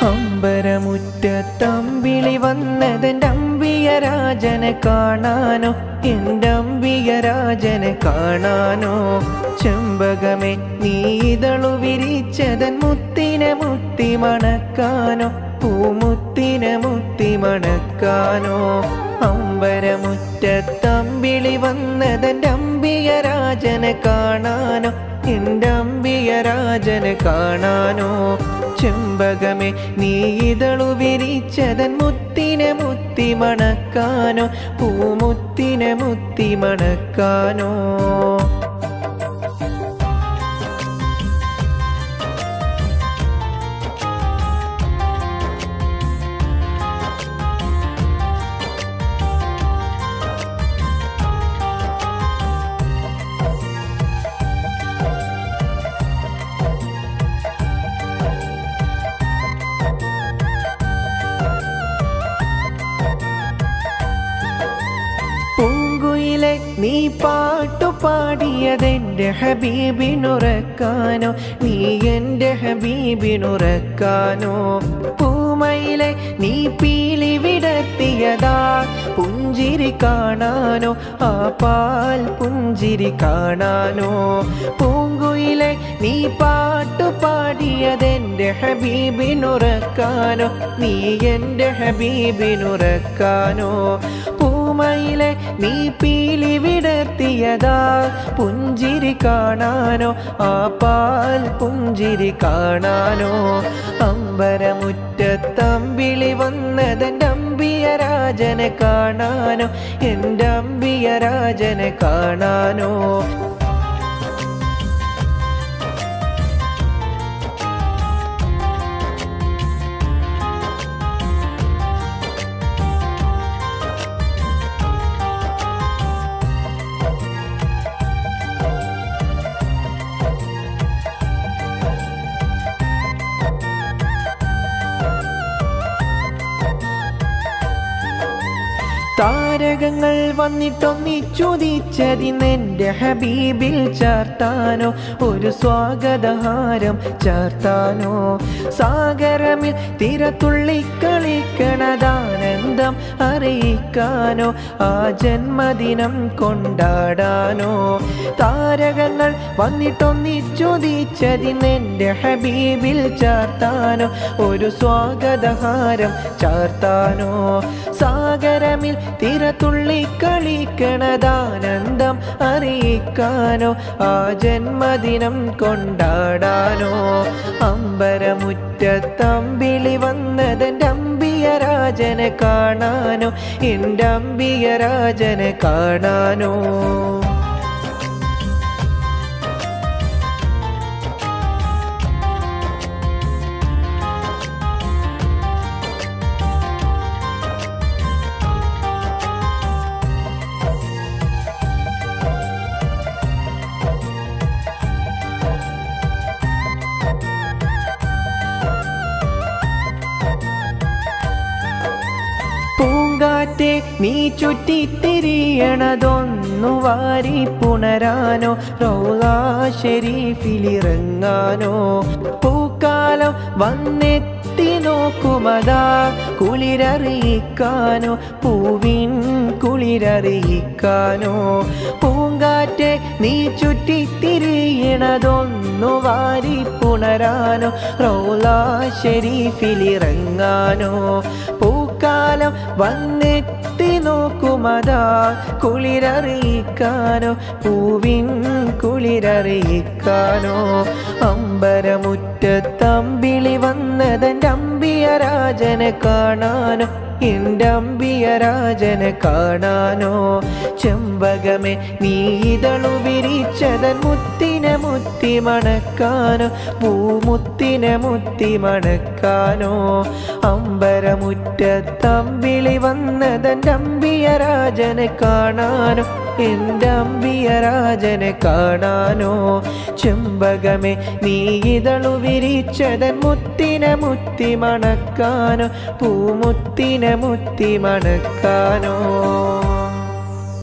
അമ്പരമുറ്റത്തമ്പിളി വന്നതെൻ്റെ അമ്പിയ രാജനെ കാണാനോ എൻ്റെ അമ്പിയ രാജനെ കാണാനോ ചെമ്പകമേ നീതളു വിരിച്ചതൻ മുത്തിനെ മുത്തി മണക്കാനോ പൂമുത്തിനെ മുത്തി മണക്കാനോ അമ്പരമുറ്റത്തമ്പിളി വന്നതെൻ്റെ അമ്പിയ രാജനെ കാണാനോ എൻ്റെ അമ്പിയ രാജനെ കാണാനോ ചെമ്പകമേ നീതളു വിരിച്ചതൻ മുത്തിനെ മുത്തി മണക്കാനോ പൂമുത്തിനെ മുത്തി മണക്കാനോ പൂങ്കുയിലെ നീ പാട്ടു പാടിയതെന്റെ ഹബീബിനുറക്കാനോ നീ എൻ്റെ ഹബീബിനുറക്കാനോ പൂമയിലെ നീ പീലി വിടർത്തിയതാ പുഞ്ചിരി കാണാനോ ആ പാൽ പുഞ്ചിരി കാണാനോ പൂങ്കുയിലെ നീ പാട്ടു പാടിയതെന്റെ ഹബീബിനുറക്കാനോ നീ എൻ്റെ ഹബീബിനുറക്കാനോ പൂമയിലെ നീ പീലി വിടർത്തിയതാ പുഞ്ചിരി കാണാനോ ആ പാൽ പുഞ്ചിരി കാണാനോ അമ്പരമുറ്റത്തമ്പിളി വന്നതെൻ്റെ അമ്പിയ രാജനെ കാണാനോ എൻ്റെ അമ്പിയ രാജനെ കാണാനോ താരകങ്ങൾ വന്നിട്ടൊന്നിച്ചുതിച്ചതിനെൻ്റെ ഹബീബിൽ ചേർത്താനോ ഒരു സ്വാഗതഹാരം ചേർത്താനോ സാഗരമിൽ തിരത്തുള്ളിക്കളിക്കണതാനന്ദം അറിയിക്കാനോ ആ ജന്മദിനം കൊണ്ടാടാനോ താരകങ്ങൾ വന്നിട്ടൊന്നിച്ചുതിച്ചതിനെൻ്റെ ഹബീബിൽ ചേർത്താനോ ഒരു സ്വാഗതഹാരം ചാർത്താനോ സാഗരമിൽ തിരത്തുള്ളിക്കളിക്കണതാനന്ദം അറിയിക്കാനോ ആ ജന്മദിനം കൊണ്ടാടാനോ അമ്പരമുറ്റത്തമ്പിളി വന്നതെൻ്റെ അമ്പിയ രാജനെ കാണാനോ എൻ്റെ അമ്പിയ രാജനെ കാണാനോ പൂങ്കാറ്റെ നീ ചുറ്റിത്തിരിയണതൊന്നു വാരി പുണരാനോ റൗലാ ഷെരീഫിലിറങ്ങാനോ പൂക്കാലം വന്നെത്തി നോക്കുമതാ കുളിരറിയിക്കാനോ പൂവിൻ കുളിരറിയിക്കാനോ പൂങ്കാറ്റെ നീ ചുറ്റിത്തിരിയണതൊന്നു വാരി പുണരാനോ റൗലാ ഷെരീഫിലിറങ്ങാനോ പൂക്കാലം വന്നെത്തി നോക്കുമതാ കുളിരറിയിക്കാനോ പൂവിൻ കുളിരറിയിക്കാനോ അമ്പരമുറ്റത്തമ്പിളി വന്നതെൻ്റെ അമ്പിയ രാജനെ കാണാനോ എൻ്റെ അമ്പിയ രാജനെ കാണാനോ ചെമ്പകമേ നീതളു വിരിച്ചതൻ മുത്തിനെ മുത്തി മണക്കാനോ പൂമുത്തിനെ മുത്തി മണക്കാനോ അമ്പരമുറ്റത്തമ്പിളി വന്നതെൻ്റെ അമ്പിയ രാജനെ കാണാനോ എൻ്റെ അമ്പിയ രാജനെ കാണാനോ ചെമ്പകമേ നീതളു വിരിച്ചതൻ മുത്തിനെ മുത്തി മണക്കാനോ പൂമുത്തിനെ മുത്തി മണക്കാനോ